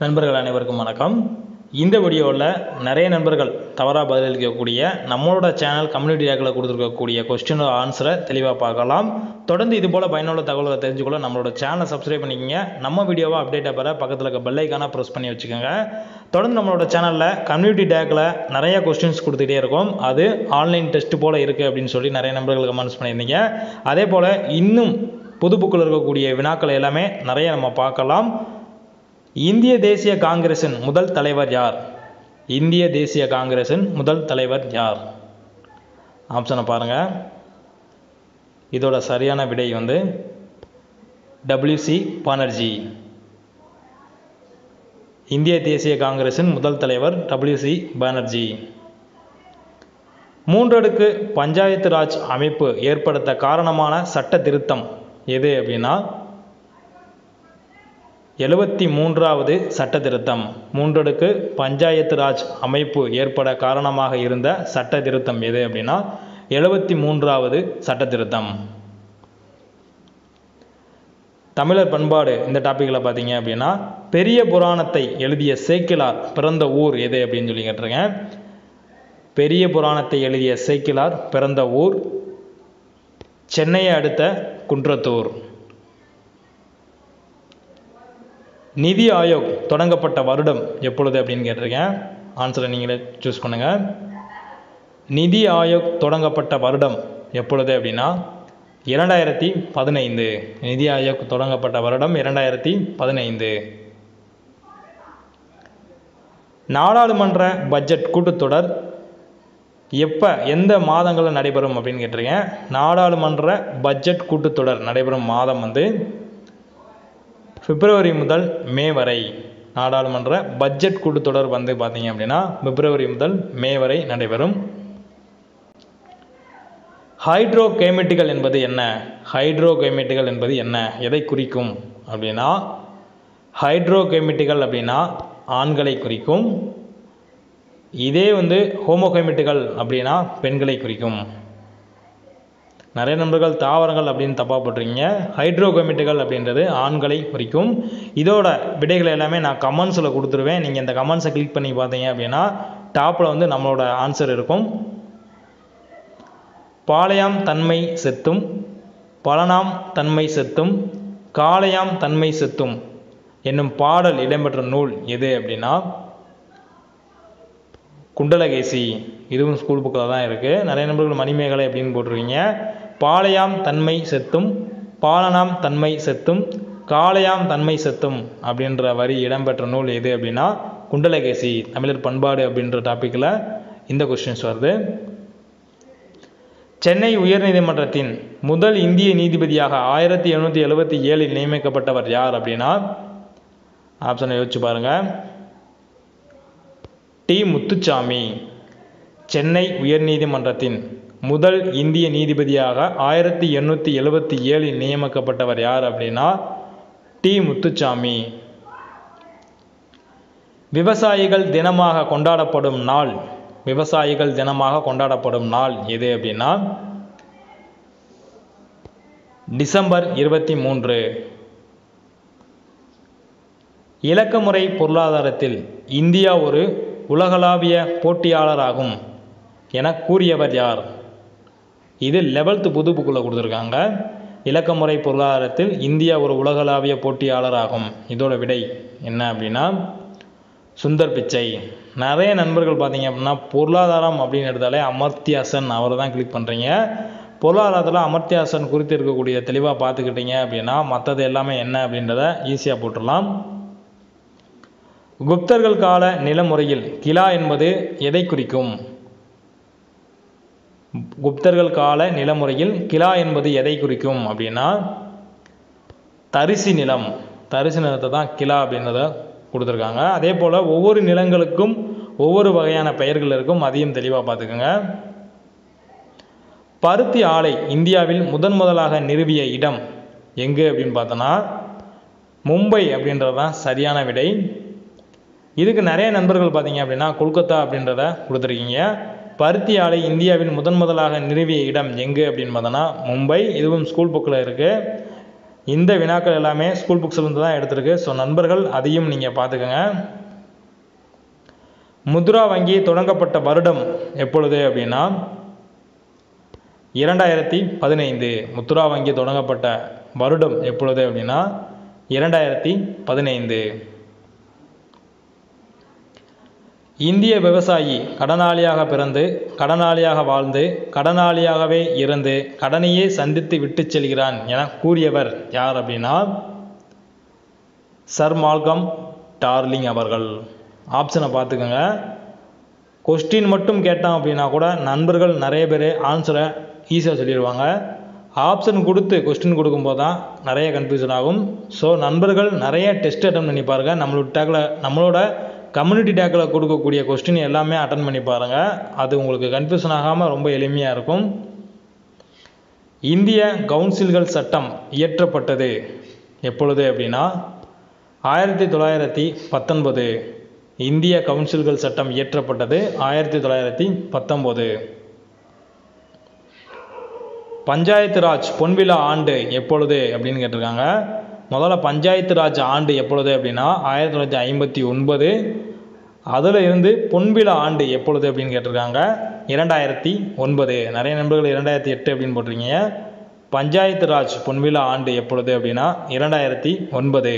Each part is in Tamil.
நண்பர்கள் அனைவருக்கும் வணக்கம் இந்த வீடியோவில் நிறைய நண்பர்கள் தவறாக பதிலளிக்கக்கூடிய நம்மளோட சேனல் கம்யூனிட்டி டேக்கில் கொடுத்துருக்கக்கூடிய கொஸ்டினோட ஆன்சரை தெளிவாக பார்க்கலாம் தொடர்ந்து இது போல் பயனுள்ள தகவல்களை தெரிஞ்சுக்கொள்ள நம்மளோட சேனலை சப்ஸ்கிரைப் பண்ணிக்கங்க நம்ம வீடியோவை அப்டேட்டாக பெற பக்கத்தில் இருக்க பெல் ஐக்கான ப்ரெஸ் பண்ணி வச்சுக்கோங்க தொடர்ந்து நம்மளோட சேனலில் கம்யூனிட்டி டேக்கில் நிறைய கொஸ்டின்ஸ் கொடுத்துட்டே இருக்கும் அது ஆன்லைன் டெஸ்ட் போல் இருக்குது அப்படின்னு சொல்லி நிறைய நண்பர்கள் கமெண்ட்ஸ் பண்ணியிருந்தீங்க அதே போல் இன்னும் புது புக்கில் இருக்கக்கூடிய வினாக்கள் எல்லாமே நிறைய நம்ம பார்க்கலாம் இந்திய தேசிய காங்கிரசின் முதல் தலைவர் யார் இந்திய தேசிய காங்கிரசின் முதல் தலைவர் யார் ஆப்ஷனை பாருங்க இதோட சரியான விடை வந்து டபிள்யூசி பானர்ஜி இந்திய தேசிய காங்கிரசின் முதல் தலைவர் டபிள்யூசி பானர்ஜி மூன்றடுக்கு பஞ்சாயத்து ராஜ் அமைப்பு ஏற்படுத்த காரணமான சட்ட திருத்தம் எது அப்படின்னா எழுபத்தி மூன்றாவது சட்ட திருத்தம் மூன்றடுக்கு பஞ்சாயத்து ராஜ் அமைப்பு ஏற்பட காரணமாக இருந்த சட்ட திருத்தம் எது அப்படின்னா எழுபத்தி மூன்றாவது சட்ட திருத்தம் தமிழர் பண்பாடு இந்த டாப்பிக்கில் பார்த்தீங்க அப்படின்னா பெரிய புராணத்தை எழுதிய சேக்கிலார் பிறந்த ஊர் எது அப்படின்னு சொல்லி கேட்டிருக்கேன் பெரிய புராணத்தை எழுதிய சேக்கிலார் பிறந்த ஊர் சென்னையை அடுத்த குன்றத்தூர் நிதி ஆயோக் தொடங்கப்பட்ட வருடம் எப்பொழுது அப்படின்னு கேட்டிருக்கேன் ஆன்சரை நீங்களே சூஸ் பண்ணுங்கள் நிதி ஆயோக் தொடங்கப்பட்ட வருடம் எப்பொழுது அப்படின்னா இரண்டாயிரத்தி பதினைந்து நிதி ஆயோக் தொடங்கப்பட்ட வருடம் இரண்டாயிரத்தி பதினைந்து நாடாளுமன்ற பட்ஜெட் கூட்டத்தொடர் எப்போ எந்த மாதங்களில் நடைபெறும் அப்படின்னு கேட்டிருக்கேன் நாடாளுமன்ற பட்ஜெட் கூட்டத்தொடர் நடைபெறும் மாதம் வந்து பிப்ரவரி முதல் மே வரை நாடாளுமன்ற பட்ஜெட் கூட்டத்தொடர் வந்து பார்த்தீங்க அப்படின்னா பிப்ரவரி முதல் மே வரை நடைபெறும் ஹைட்ரோ கைமெட்டுகள் என்பது என்ன ஹைட்ரோ கைமெட்டுகள் என்பது என்ன எதை குறிக்கும் அப்படின்னா ஹைட்ரோ கைமெட்டுகள் அப்படின்னா ஆண்களை குறிக்கும் இதே வந்து ஹோமோகைமெட்டுகள் அப்படின்னா பெண்களை குறிக்கும் நிறைய நண்பர்கள் தாவரங்கள் அப்படின்னு தப்பாக போட்டிருக்கீங்க ஹைட்ரோகோமெட்டுகள் அப்படின்றது ஆண்களை குறிக்கும் இதோட விடைகள் எல்லாமே நான் கமெண்ட்ஸில் கொடுத்துருவேன் நீங்கள் இந்த கமெண்ட்ஸை கிளிக் பண்ணி பார்த்தீங்க அப்படின்னா டாப்பில் வந்து நம்மளோட ஆன்சர் இருக்கும் பாளையாம் தன்மை செத்தும் பலனாம் தன்மை செத்தும் காளையாம் தன்மை செத்தும் என்னும் பாடல் இடம்பெற்ற நூல் எது அப்படின்னா குண்டலகேசி இதுவும் ஸ்கூல் புக்கில் தான் இருக்குது நிறைய நண்பர்கள் மணிமேகலை அப்படின்னு போட்டிருக்கீங்க பாளையாம் தன்மை செத்தும் பாலனாம் தன்மை செத்தும் காளையாம் தன்மை செத்தும் அப்படின்ற வரி இடம்பெற்ற நூல் எது அப்படின்னா குண்டலகேசி தமிழர் பண்பாடு அப்படின்ற டாப்பிக்கில் இந்த கொஸ்டின்ஸ் வருது சென்னை உயர்நீதிமன்றத்தின் முதல் இந்திய நீதிபதியாக ஆயிரத்தி எழுநூற்றி எழுபத்தி ஏழில் நியமிக்கப்பட்டவர் யார் அப்படின்னா ஆப்ஷனை யோசிச்சு பாருங்கள் டி முத்துச்சாமி சென்னை உயர்நீதிமன்றத்தின் முதல் இந்திய நீதிபதியாக ஆயிரத்தி எண்ணூற்றி எழுபத்தி ஏழில் நியமிக்கப்பட்டவர் யார் அப்படின்னா டி முத்துச்சாமி விவசாயிகள் தினமாக கொண்டாடப்படும் நாள் விவசாயிகள் தினமாக கொண்டாடப்படும் நாள் எது அப்படின்னா டிசம்பர் இருபத்தி மூன்று இலக்கமுறை பொருளாதாரத்தில் இந்தியா ஒரு உலகளாவிய போட்டியாளராகும் என கூறியவர் யார் இது லெவல்த்து புது புக்கில் கொடுத்துருக்காங்க இலக்கமுறை பொருளாதாரத்தில் இந்தியா ஒரு உலகளாவிய போட்டியாளராகும் இதோட விடை என்ன அப்படின்னா சுந்தர் பிச்சை நிறைய நண்பர்கள் பார்த்தீங்க அப்படின்னா பொருளாதாரம் அப்படின்னு எடுத்தாலே அமர்த்தியாசன் அவரை தான் கிளிக் பண்ணுறீங்க பொருளாதாரத்தில் அமர்த்தியாசன் குறித்து இருக்கக்கூடிய தெளிவாக பார்த்துக்கிட்டீங்க அப்படின்னா மற்றது எல்லாமே என்ன அப்படின்றத ஈஸியாக போட்டுடலாம் குப்தர்கள் கால நிலமுறையில் கிலா என்பது எதை குறிக்கும் குப்தர்கள் கால நிலமுறையில் கிலா என்பது எதை குறிக்கும் அப்படின்னா தரிசி நிலம் தரிசி நிலத்தை தான் கிலா அப்படின்றத கொடுத்துருக்காங்க அதே போல் ஒவ்வொரு நிலங்களுக்கும் ஒவ்வொரு வகையான பெயர்கள் இருக்கும் அதையும் தெளிவாக பார்த்துக்கோங்க பருத்தி ஆலை இந்தியாவில் முதன் முதலாக நிறுவிய இடம் எங்கே அப்படின்னு பார்த்தோன்னா மும்பை அப்படின்றது தான் சரியான விடை இதுக்கு நிறைய நண்பர்கள் பார்த்தீங்க அப்படின்னா கொல்கத்தா அப்படின்றத கொடுத்துருக்கீங்க பருத்தி ஆலை இந்தியாவில் முதன் முதலாக நிறுவிய இடம் எங்கே அப்படின்னு பார்த்தோன்னா மும்பை இதுவும் ஸ்கூல் புக்கில் இருக்குது இந்த வினாக்கள் எல்லாமே ஸ்கூல் புக்ஸ்லேருந்து தான் எடுத்திருக்கு ஸோ நண்பர்கள் அதையும் நீங்கள் பார்த்துக்கோங்க முத்ரா வங்கி தொடங்கப்பட்ட வருடம் எப்பொழுது அப்படின்னா இரண்டாயிரத்தி பதினைந்து முத்ரா வங்கி தொடங்கப்பட்ட வருடம் எப்பொழுது அப்படின்னா இரண்டாயிரத்தி பதினைந்து இந்திய விவசாயி கடனாளியாக பிறந்து கடனாளியாக வாழ்ந்து கடனாளியாகவே இருந்து கடனையே சந்தித்து விட்டு செல்கிறான் என கூறியவர் யார் அப்படின்னா சர் மால்கம் டார்லிங் அவர்கள் ஆப்ஷனை பார்த்துக்கோங்க கொஸ்டின் மட்டும் கேட்டான் அப்படின்னா கூட நண்பர்கள் நிறைய பேர் ஆன்சரை ஈஸியாக சொல்லிடுவாங்க ஆப்ஷன் கொடுத்து கொஸ்டின் கொடுக்கும்போது தான் நிறைய கன்ஃபியூஷன் ஆகும் ஸோ நண்பர்கள் நிறைய டெஸ்ட் அட்டன் பண்ணி பாருங்கள் நம்மளோட டேக்கில் நம்மளோட கம்யூனிட்டி டேக்கில் கொடுக்கக்கூடிய கொஸ்டின் எல்லாமே அட்டன் பண்ணி பாருங்கள் அது உங்களுக்கு கன்ஃபியூஷன் ஆகாமல் ரொம்ப எளிமையாக இருக்கும் இந்திய கவுன்சில்கள் சட்டம் இயற்றப்பட்டது எப்பொழுது அப்படின்னா ஆயிரத்தி தொள்ளாயிரத்தி பத்தொன்பது இந்திய கவுன்சில்கள் சட்டம் இயற்றப்பட்டது ஆயிரத்தி தொள்ளாயிரத்தி பத்தொம்போது பஞ்சாயத்து ராஜ் பொன்விழா ஆண்டு எப்பொழுது அப்படின்னு கேட்டிருக்காங்க முதல்ல பஞ்சாயத்து ராஜ் ஆண்டு எப்பொழுது அப்படின்னா ஆயிரத்தி தொள்ளாயிரத்தி ஐம்பத்தி ஒன்பது அதில் இருந்து பொன்விழா ஆண்டு எப்பொழுது அப்படின்னு கேட்டிருக்காங்க இரண்டாயிரத்தி ஒன்பது நிறைய நண்பர்கள் இரண்டாயிரத்தி எட்டு அப்படின்னு போட்டிருக்கீங்க பஞ்சாயத்து ராஜ் பொன்விழா ஆண்டு எப்பொழுது அப்படின்னா இரண்டாயிரத்தி ஒன்பது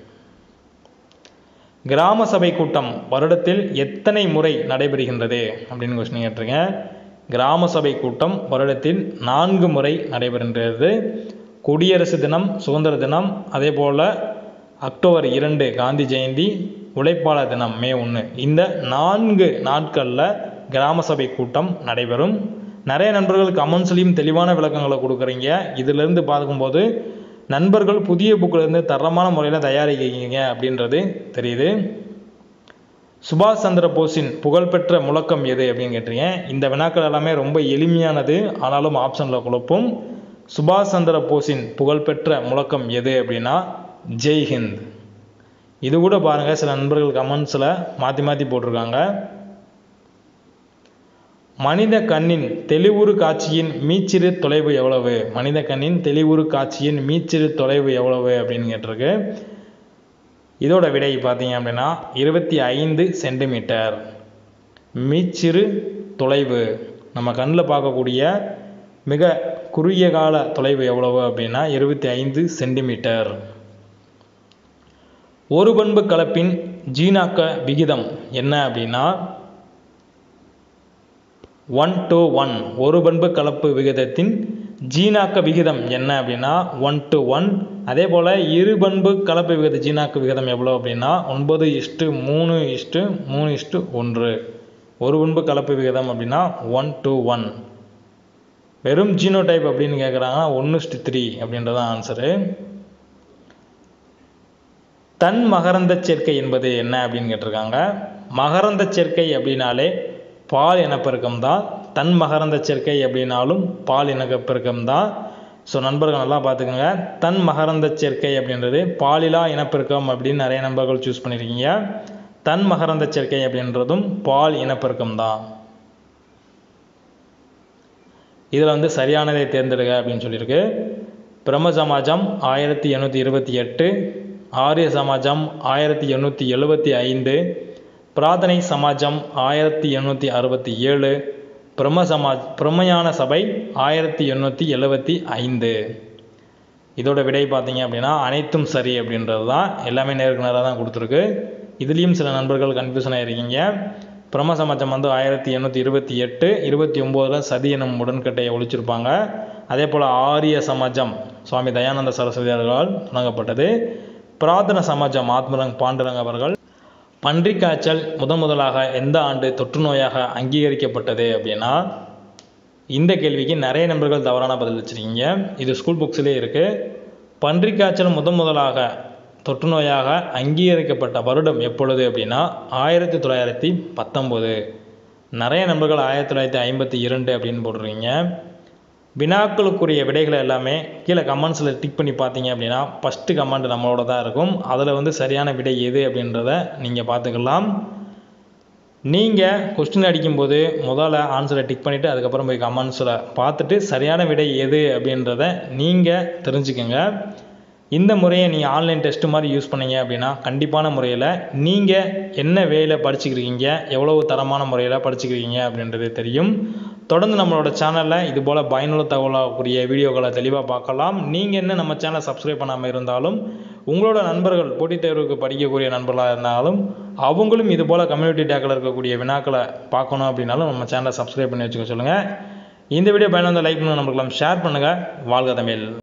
கிராம சபை கூட்டம் வருடத்தில் எத்தனை முறை நடைபெறுகின்றது அப்படின்னு கொஸ்டின் கேட்டிருக்கேன் கிராம சபை கூட்டம் வருடத்தில் நான்கு முறை நடைபெறுகின்றது குடியரசு தினம் சுதந்திர தினம் அதே போல் அக்டோபர் இரண்டு காந்தி ஜெயந்தி உழைப்பாளர் தினம் மே ஒன்று இந்த நான்கு நாட்களில் கிராம சபை கூட்டம் நடைபெறும் நிறைய நண்பர்கள் கமெண்ட்ஸ்லேயும் தெளிவான விளக்கங்களை கொடுக்குறீங்க இதிலிருந்து பார்க்கும்போது நண்பர்கள் புதிய புக்கிலேருந்து தரமான முறையில் தயாரிக்கிறீங்க அப்படின்றது தெரியுது சுபாஷ் சந்திர போஸின் புகழ்பெற்ற முழக்கம் எது அப்படின்னு கேட்டீங்க இந்த வினாக்கள் எல்லாமே ரொம்ப எளிமையானது ஆனாலும் ஆப்ஷனில் குழப்பும் சுபாஷ் சந்திர போஸின் புகழ்பெற்ற முழக்கம் எது அப்படின்னா ஜெய் ஹிந்த் இது கூட பாருங்கள் சில நண்பர்கள் கமெண்ட்ஸில் மாற்றி மாற்றி போட்டிருக்காங்க மனித கண்ணின் தெளிவுறு காட்சியின் மீச்சிறு தொலைவு எவ்வளவு மனித கண்ணின் தெளிவுறு காட்சியின் மீச்சிறு தொலைவு எவ்வளவு அப்படின்னு கேட்டிருக்கு இதோட விடை பார்த்தீங்க அப்படின்னா இருபத்தி ஐந்து சென்டிமீட்டர் மீச்சிறு தொலைவு நம்ம கண்ணில் பார்க்கக்கூடிய மிக குறுகிய கால தொலைவு எவ்வளவு அப்படின்னா இருபத்தி ஐந்து சென்டிமீட்டர் ஒரு பண்பு கலப்பின் ஜீனாக்க விகிதம் என்ன அப்படின்னா ஒன் டு ஒன் ஒரு பண்பு கலப்பு விகிதத்தின் ஜீனாக்க விகிதம் என்ன அப்படின்னா ஒன் டு ஒன் அதே போல் இரு பண்பு கலப்பு விகித ஜீனாக்க விகிதம் எவ்வளோ அப்படின்னா ஒன்பது இஷ்டு மூணு இஷ்டு மூணு இஷ்டு ஒன்று ஒரு பண்பு கலப்பு விகிதம் அப்படின்னா ஒன் டு ஒன் வெறும் ஜீனோ டைப் அப்படின்னு கேட்குறாங்கன்னா ஒன்று இஷ்டு த்ரீ அப்படின்றது ஆன்சரு தன் மகரந்த சேர்க்கை என்பது என்ன அப்படின்னு கேட்டிருக்காங்க மகரந்த சேர்க்கை அப்படின்னாலே பால் இனப்பெருக்கம் தான் தன் மகரந்த சேர்க்கை அப்படின்னாலும் பால் இனப்பெருக்கம் தான் ஸோ நண்பர்கள் நல்லா பார்த்துக்கோங்க தன் மகரந்த சேர்க்கை அப்படின்றது பாலிலா இனப்பெருக்கம் அப்படின்னு நிறைய நண்பர்கள் சூஸ் பண்ணியிருக்கீங்க தன் மகரந்த சேர்க்கை அப்படின்றதும் பால் இனப்பெருக்கம் தான் இதில் வந்து சரியானதை தேர்ந்தெடுக்க அப்படின்னு சொல்லியிருக்கு பிரம்ம சமாஜம் ஆயிரத்தி எண்ணூற்றி இருபத்தி எட்டு ஆரிய சமாஜம் ஆயிரத்தி எண்ணூற்றி எழுபத்தி ஐந்து பிரார்த்தனை சமாஜம் ஆயிரத்தி எண்ணூற்றி அறுபத்தி ஏழு பிரம்ம சமாஜ் பிரம்மயான சபை ஆயிரத்தி எண்ணூற்றி எழுபத்தி ஐந்து இதோட விடை பார்த்தீங்க அப்படின்னா அனைத்தும் சரி அப்படின்றது தான் எல்லாமே நேருக்கு நேராக தான் கொடுத்துருக்கு இதுலேயும் சில நண்பர்கள் கன்ஃபியூஷன் ஆகிருக்கீங்க பிரம்ம சமாஜம் வந்து ஆயிரத்தி எண்ணூற்றி இருபத்தி எட்டு இருபத்தி ஒம்போதில் சதி எனும் உடன்கட்டையை ஒழிச்சிருப்பாங்க அதே போல் ஆரிய சமாஜம் சுவாமி தயானந்த சரஸ்வதி அவர்களால் தொடங்கப்பட்டது பிரார்த்தன சமாஜம் ஆத்மரங் பாண்டுரங் அவர்கள் பன்றிக் காய்ச்சல் முதன் முதலாக எந்த ஆண்டு தொற்று நோயாக அங்கீகரிக்கப்பட்டது அப்படின்னா இந்த கேள்விக்கு நிறைய நண்பர்கள் தவறான பதில் வச்சுருக்கீங்க இது ஸ்கூல் புக்ஸ்லேயே இருக்குது பன்றிக் காய்ச்சல் முதன் முதலாக தொற்று நோயாக அங்கீகரிக்கப்பட்ட வருடம் எப்பொழுது அப்படின்னா ஆயிரத்தி தொள்ளாயிரத்தி பத்தொம்போது நிறைய நண்பர்கள் ஆயிரத்தி தொள்ளாயிரத்தி ஐம்பத்தி இரண்டு அப்படின்னு போடுறீங்க வினாக்களுக்குரிய விடைகள் எல்லாமே கீழே கமெண்ட்ஸில் டிக் பண்ணி பார்த்தீங்க அப்படின்னா ஃபஸ்ட்டு கமெண்ட் நம்மளோட தான் இருக்கும் அதில் வந்து சரியான விடை எது அப்படின்றத நீங்கள் பார்த்துக்கலாம் நீங்கள் கொஸ்டின் அடிக்கும்போது முதல்ல ஆன்சரை டிக் பண்ணிவிட்டு அதுக்கப்புறம் போய் கமெண்ட்ஸில் பார்த்துட்டு சரியான விடை எது அப்படின்றத நீங்கள் தெரிஞ்சுக்கோங்க இந்த முறையை நீங்கள் ஆன்லைன் டெஸ்ட் மாதிரி யூஸ் பண்ணீங்க அப்படின்னா கண்டிப்பான முறையில் நீங்கள் என்ன வேலை படிச்சுக்கிறீங்க எவ்வளவு தரமான முறையில் படிச்சுக்கிறீங்க அப்படின்றது தெரியும் தொடர்ந்து நம்மளோட சேனலில் இது போல் பயனுள்ள தகவலாகக்கூடிய வீடியோக்களை தெளிவாக பார்க்கலாம் நீங்கள் என்ன நம்ம சேனலை சப்ஸ்கிரைப் பண்ணாமல் இருந்தாலும் உங்களோட நண்பர்கள் போட்டித் தேர்வுக்கு படிக்கக்கூடிய நண்பர்களாக இருந்தாலும் அவங்களும் இது போல் கம்யூனிட்டி டேக்கில் இருக்கக்கூடிய வினாக்களை பார்க்கணும் அப்படின்னாலும் நம்ம சேனலை சப்ஸ்கிரைப் பண்ணி வச்சுக்க சொல்லுங்கள் இந்த வீடியோ பயனுள்ள லைக் பண்ணி நம்மளுக்கு ஷேர் பண்ணுங்கள் வாழ்க தமிழ்